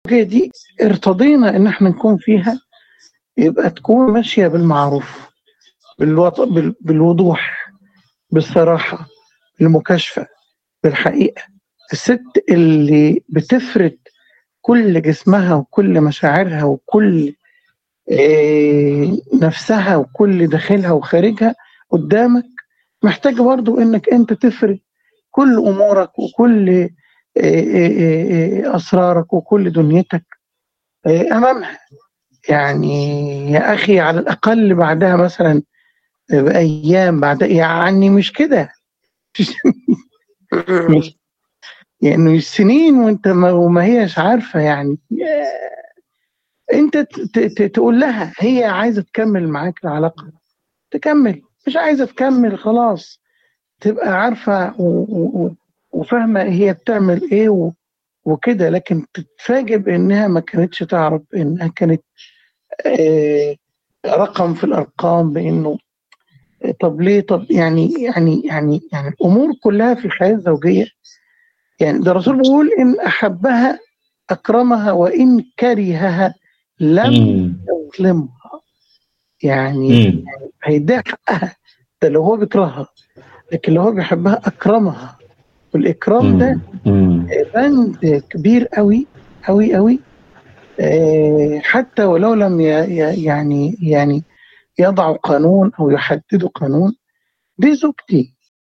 دي ارتضينا ان احنا نكون فيها يبقى تكون ماشيه بالمعروف بالوط... بال... بالوضوح بالصراحه بالمكاشفه بالحقيقه الست اللي بتفرد كل جسمها وكل مشاعرها وكل آه، نفسها وكل داخلها وخارجها قدامك محتاجة برضو انك انت تفرد كل امورك وكل آه، آه، آه، اسرارك وكل دنيتك آه، امامها يعني يا اخي على الاقل بعدها مثلا بايام بعد يعني مش كده مش يعني مش سنين وانت ما وما هيش عارفه يعني يا- انت ت- ت- تقول لها هي عايزه تكمل معاك العلاقه تكمل مش عايزه تكمل خلاص تبقى عارفه و- و- و- وفاهمه هي بتعمل ايه و- وكده لكن تتفاجئ بانها ما كانتش تعرف انها كانت آه، رقم في الارقام بانه طب ليه طب يعني يعني يعني يعني الامور كلها في الحياه الزوجيه يعني ده الرسول بيقول ان احبها اكرمها وان كرهها لم مم. يظلمها يعني مم. هيديها حقها ده لو هو بيكرهها لكن لو هو بيحبها اكرمها والاكرام ده مم. بند كبير قوي قوي قوي آه، حتى ولو لم ي- ي- يعني يعني يضعوا قانون او يحددوا قانون دي زوجتي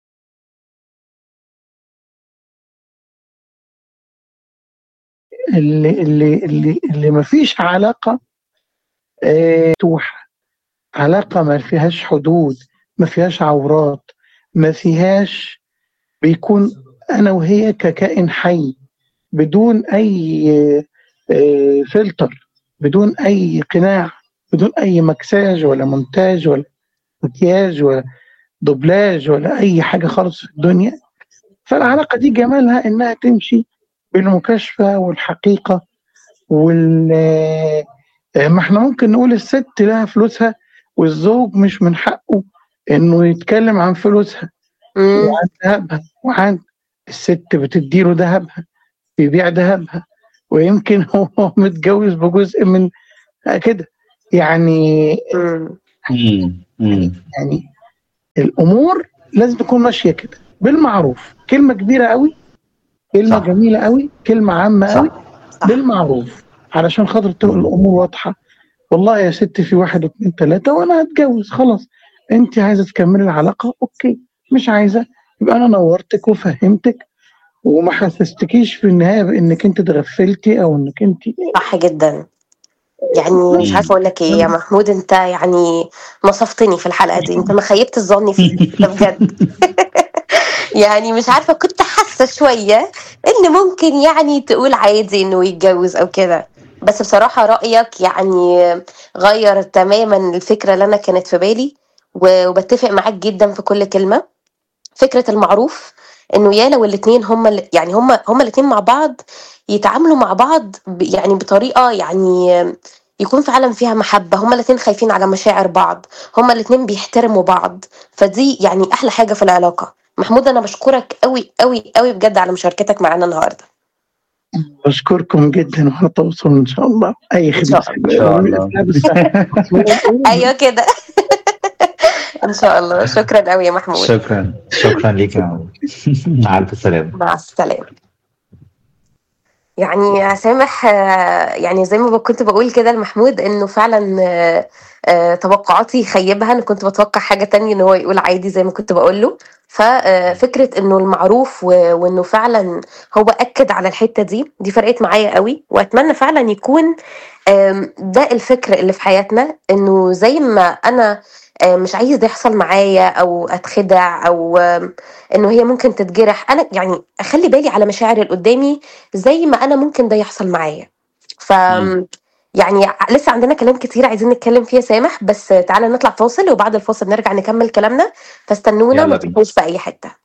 اللي اللي اللي اللي ما فيش علاقه آه، مفتوحه علاقه ما فيهاش حدود ما فيهاش عورات ما فيهاش بيكون انا وهي ككائن حي بدون اي آه، فلتر بدون اي قناع بدون اي مكساج ولا مونتاج ولا مكياج ولا دوبلاج ولا اي حاجه خالص في الدنيا فالعلاقه دي جمالها انها تمشي بالمكاشفه والحقيقه وال آه، ما احنا ممكن نقول الست لها فلوسها والزوج مش من حقه انه يتكلم عن فلوسها مم. وعن ذهبها وعن الست بتديله ذهبها بيبيع ذهبها ويمكن هو متجوز بجزء من كده يعني مم. مم. مم. يعني الامور لازم تكون ماشيه كده بالمعروف كلمه كبيره قوي كلمه صح. جميله قوي كلمه عامه صح. قوي صح. بالمعروف علشان خاطر تبقى الامور واضحه والله يا ست في واحد اتنين تلاته وانا هتجوز خلاص انت عايزه تكملي العلاقه اوكي مش عايزه يبقى انا نورتك وفهمتك وما حسستكيش في النهايه بانك انت اتغفلتي او انك انت صح جدا يعني مش مم. عارفه اقول لك ايه يا محمود انت يعني نصفتني في الحلقه دي انت ما خيبت الظن فيك ده بجد يعني مش عارفه كنت حاسه شويه ان ممكن يعني تقول عادي انه يتجوز او كده بس بصراحه رايك يعني غير تماما الفكره اللي انا كانت في بالي و- وبتفق معاك جدا في كل كلمه فكره المعروف انه يا لو الاثنين هم ال- يعني هم هم الاثنين مع بعض يتعاملوا مع بعض ب- يعني بطريقه يعني يكون فعلا فيها محبه هما الاثنين خايفين على مشاعر بعض هما الاثنين بيحترموا بعض فدي يعني احلى حاجه في العلاقه محمود انا بشكرك قوي قوي قوي بجد على مشاركتك معانا النهارده بشكركم جدا وعلى تواصل ان شاء الله اي إن خدمه شاء إن شاء الله. ايوه كده ان شاء الله شكرا قوي يا محمود شكرا شكرا ليك يا عمر مع الف سلامه مع السلامة يعني يا سامح آه، يعني زي ما كنت بقول كده لمحمود انه فعلا آه، آه، توقعاتي خيبها انا كنت بتوقع حاجة تانية ان هو يقول عادي زي ما كنت بقول له ففكرة انه المعروف و- وانه فعلا هو اكد على الحتة دي دي فرقت معايا قوي واتمنى فعلا يكون آم، ده الفكر اللي في حياتنا انه زي ما انا آه، مش عايز ده يحصل معايا او اتخدع او آم، انه هي ممكن تتجرح انا يعني اخلي بالي على مشاعر اللي قدامي زي ما انا ممكن ده يحصل معايا ف مم. يعني لسه عندنا كلام كتير عايزين نتكلم فيه يا سامح بس تعالى نطلع فاصل وبعد الفاصل نرجع نكمل كلامنا فاستنونا يلا ما بينا. تروحوش في اي حته